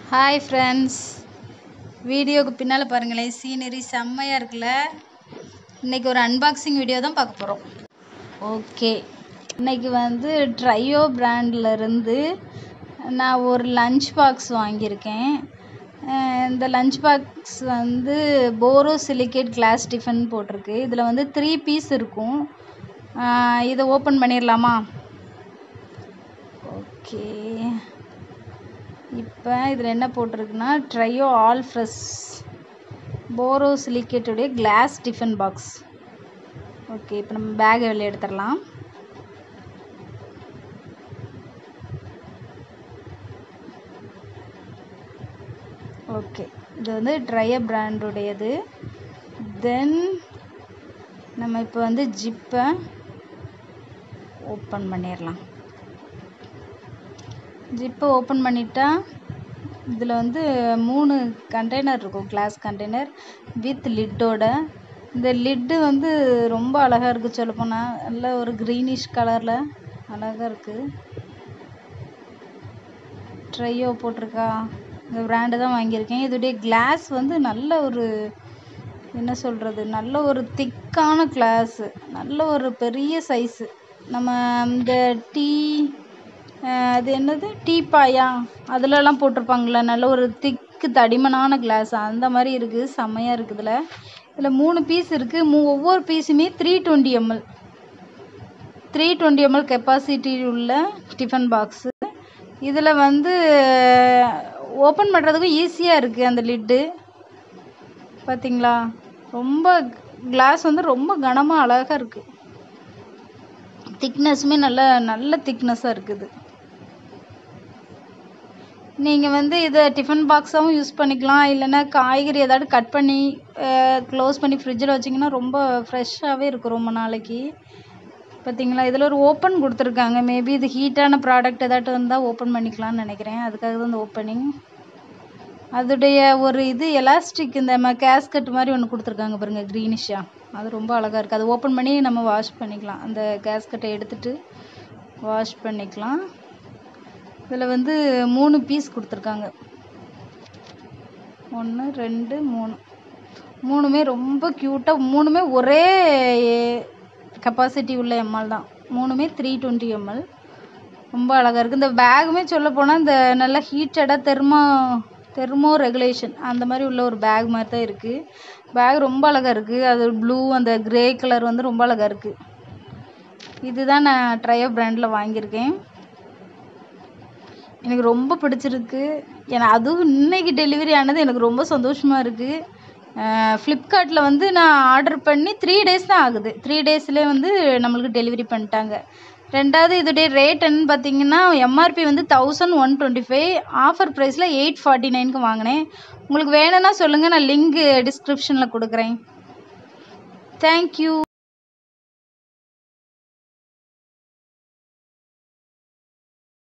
hi friends வீடியோக்கு பின்னால் பாருங்களேன் சீனரி செம்மையாக இருக்குல்ல இன்றைக்கி ஒரு அன்பாக்சிங் வீடியோ தான் பார்க்க போகிறோம் ஓகே இன்னைக்கு வந்து ட்ரையோ இருந்து நான் ஒரு லஞ்ச் பாக்ஸ் வாங்கியிருக்கேன் அஹ் இந்த லஞ்ச் பாக்ஸ் வந்து போரோ சிலிகேட் கிளாஸ் டிஃபன் போட்டிருக்கு இதில் வந்து த்ரீ பீஸ் இருக்கும் அஹ் இதை ஓப்பன் பண்ணிடலாமா ஓகே இப்போ இதில் என்ன போட்டிருக்குன்னா ட்ரையோ ஆல் ஃப்ரெஷ் போரோ சிலிக்கேட்டுடைய கிளாஸ் டிஃபன் பாக்ஸ் ஓகே இப்போ நம்ம பேகை வெளியே எடுத்துடலாம் ஓகே இது வந்து ட்ரைய பிராண்டுடையது தென் நம்ம இப்போ வந்து ஜிப்பை ஓப்பன் பண்ணிடலாம் ஜிப்பை ஓப்பன் பண்ணிட்டா இதில் வந்து மூணு கண்டெய்னர் இருக்கும் கிளாஸ் கண்டெய்னர் வித் லிட்டோட இந்த லிட்டு வந்து ரொம்ப அழகாக இருக்குது சொல்லப்போனால் நல்ல ஒரு க்ரீனிஷ் கலரில் அழகாக இருக்குது ட்ரையோ போட்டிருக்கா இந்த பிராண்டு தான் வாங்கியிருக்கேன் இதோடைய கிளாஸ் வந்து நல்ல ஒரு என்ன சொல்கிறது நல்ல ஒரு திக்கான கிளாஸு நல்ல ஒரு பெரிய சைஸு நம்ம இந்த டீ அஹ் அது என்னது டீப்பாயா அதுலலாம் போட்டிருப்பாங்களே நல்ல ஒரு திக்கு தடிமனான கிளாஸ் அந்த மாதிரி இருக்குது செம்மையாக இருக்குது இதில் இதில் மூணு பீஸ் இருக்குது மூ ஒவ்வொரு பீஸுமே three twenty ML three twenty ML capacity உள்ள டிஃபன் பாக்ஸு இதில் வந்து ஓப்பன் பண்ணுறதுக்கும் ஈஸியாக இருக்குது அந்த லிட்டு பார்த்தீங்களா ரொம்ப கிளாஸ் வந்து ரொம்ப கனமாக அழகாக இருக்குது திக்னஸுமே நல்ல நல்ல திக்னஸாக இருக்குது நீங்கள் வந்து இதை டிஃபன் பாக்ஸாகவும் யூஸ் பண்ணிக்கலாம் இல்லைன்னா காய்கறி ஏதாவது கட் பண்ணி க்ளோஸ் பண்ணி ஃப்ரிட்ஜில் வச்சிங்கன்னா ரொம்ப ஃப்ரெஷ்ஷாகவே இருக்கும் ரொம்ப நாளைக்கு பார்த்தீங்களா இதில் ஒரு ஓப்பன் கொடுத்துருக்காங்க மேபி இது ஹீட்டான ப்ராடக்ட் ஏதாட்டும் இருந்தால் ஓப்பன் பண்ணிக்கலாம்னு நினைக்கிறேன் அதுக்காக தான் இந்த ஓப்பனிங் அதோடைய ஒரு இது எலாஸ்டிக் இந்த ம கேஸ்கட் மாதிரி ஒன்று கொடுத்துருக்காங்க பாருங்கள் க்ரீனிஷாக அது ரொம்ப அழகாக இருக்குது அது ஓப்பன் பண்ணி நம்ம வாஷ் பண்ணிக்கலாம் அந்த கேஸ்கட்டை எடுத்துட்டு வாஷ் பண்ணிக்கலாம் இதில் வந்து மூணு பீஸ் கொடுத்துருக்காங்க ஒன்று ரெண்டு மூணு மூணுமே ரொம்ப க்யூட்டாக மூணுமே ஒரே கெப்பாசிட்டி உள்ள எம்எல் தான் மூணுமே த்ரீ டுவெண்ட்டி எம்எல் ரொம்ப அழகாக இருக்குது இந்த பேகுமே சொல்ல போனால் இந்த நல்ல ஹீட்டடாக தெர்மோ தெர்மோ ரெகுலேஷன் அந்த மாதிரி உள்ள ஒரு பேக் மாதிரி தான் இருக்குது பேக் ரொம்ப அழகாக இருக்குது அது ப்ளூ அந்த கிரே கலர் வந்து ரொம்ப அழகாக இருக்குது இதுதான் நான் ட்ரையோ பிராண்டில் வாங்கியிருக்கேன் எனக்கு ரொம்ப பிடிச்சிருக்கு ஏன்னா அதுவும் இன்னைக்கு டெலிவரி ஆனது எனக்கு ரொம்ப சந்தோஷமாக இருக்குது ஃப்ளிப்கார்ட்டில் வந்து நான் ஆர்டர் பண்ணி த்ரீ டேஸ் தான் ஆகுது த்ரீ டேஸ்லேயே வந்து நம்மளுக்கு டெலிவரி பண்ணிட்டாங்க ரெண்டாவது இதோடைய ரேட் என்னன்னு பார்த்தீங்கன்னா எம்ஆர்பி வந்து thousand one twenty five offer ப்ரைஸில் எயிட் ஃபார்ட்டி நைனுக்கு வாங்கினேன் உங்களுக்கு வேணும்னா சொல்லுங்கள் நான் லிங்க் டிஸ்கிரிப்ஷனில் கொடுக்குறேன் தேங்க்யூ